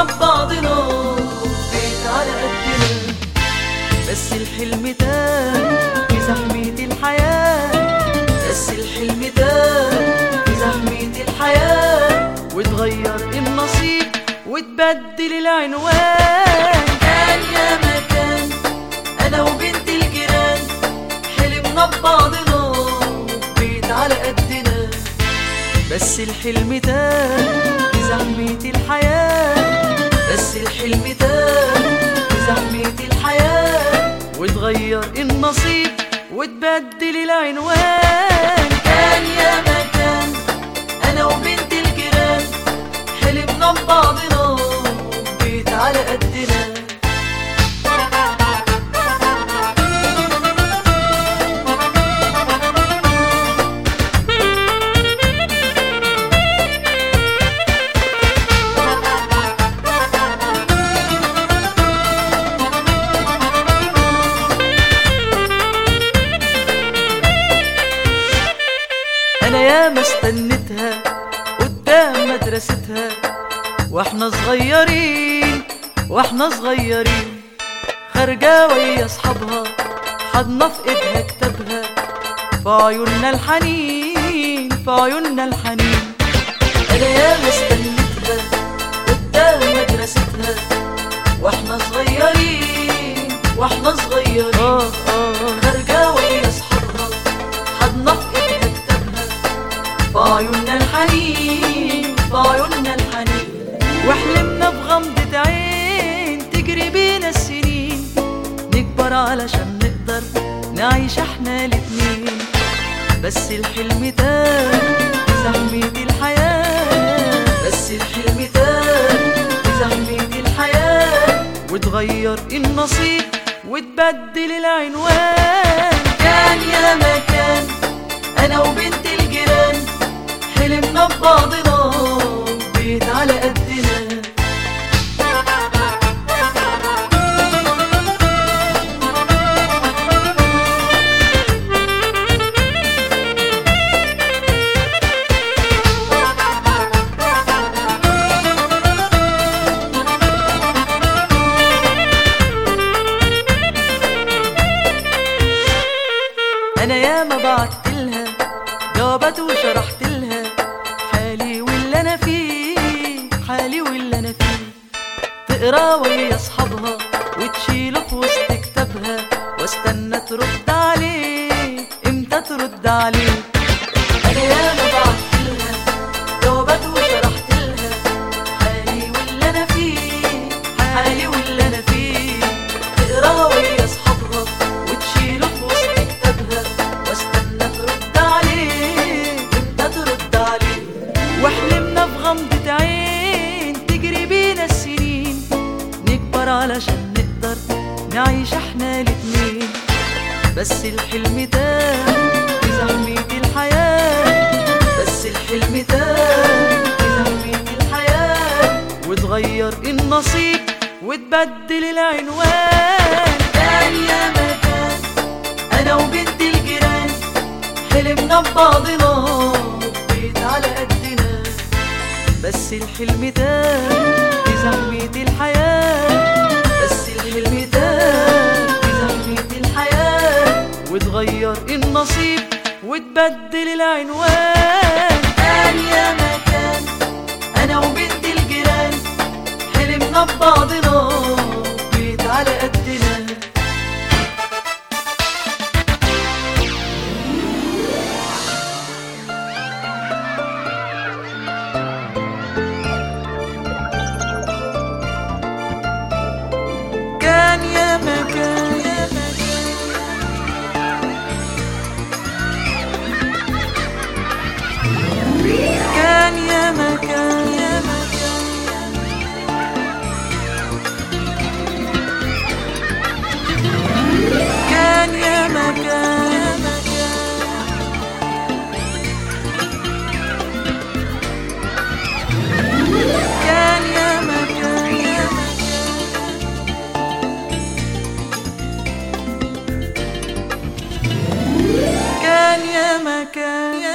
حلمنا ببعضنا بيت على قدنا بس الحلم تاه في زحمة الحياة بس الحلم تاه في زحمة الحياة وتغير النصيب وتبدل العنوان كان يا مكان أنا وبنت الجيران حلمنا ببعضنا بيت على قدنا بس الحلم تاه في زحمة الحياة بس الحلم تاه في زحمة الحياة وتغير النصيب وتبدل العنوان كان يا مكان أنا وبنت الجيران حلمنا ببعضنا بيت على قدنا انا ياما استنيتها قدام مدرستها واحنا صغيرين واحنا صغيرين خارجة ويا اصحابها حضنا في ايدها كتابها في عيوننا الحنين في عيوننا الحنين انا ياما استنيتها قدام مدرستها واحنا صغيرين واحنا صغيرين اه اه خارجة ويا اصحابها حضنا في ايدها كتابها في عيوننا الحنين في عيوننا الحنين وحلمنا بغمضة عين تجري بينا السنين نكبر علشان نقدر نعيش احنا الاتنين بس الحلم تاه في زحمة الحياة بس الحلم تاه في زحمة الحياة وتغير النصيب وتبدل العنوان كان يا مكان انا وبنت الجيران حلمنا ببعضنا بيت على قدنا انا ياما بعت لها جوابات وشرحت لها حالي واللي انا فيه حالي واللي انا فيه تقرا ويا اصحابها وتشيله في وسط كتابها واستنى ترد عليه امتى ترد عليه انا ياما بعت لها جوابات وشرحت لها حالي واللي انا فيه حالي واللي انا فيه تقرا ويا اصحابها وتشيله في وسط كتابها واستنى ترد عليه امتى ترد عليه واحلمنا بغمضة عين تجري بينا السنين نكبر علشان نقدر نعيش احنا الاتنين بس الحلم تاه في زحمة الحياة بس الحلم تاه في زحمة الحياة وتغير النصيب وتبدل العنوان كان يا مكان انا وبنت الجيران حلمنا ببعضنا بيت على قدنا بس الحلم تاه في زحمة الحياة بس الحلم تاه في زحمة الحياة وتغير النصيب وتبدل العنوان كان يا مكان أنا وبنت الجيران حلمنا ببعضنا بيت على قدنا كان يا مكان يا مكان كان يا مكان يا مكان كان يا مكان يا مكان كان يا مكان يا مكان كان يا مكان يا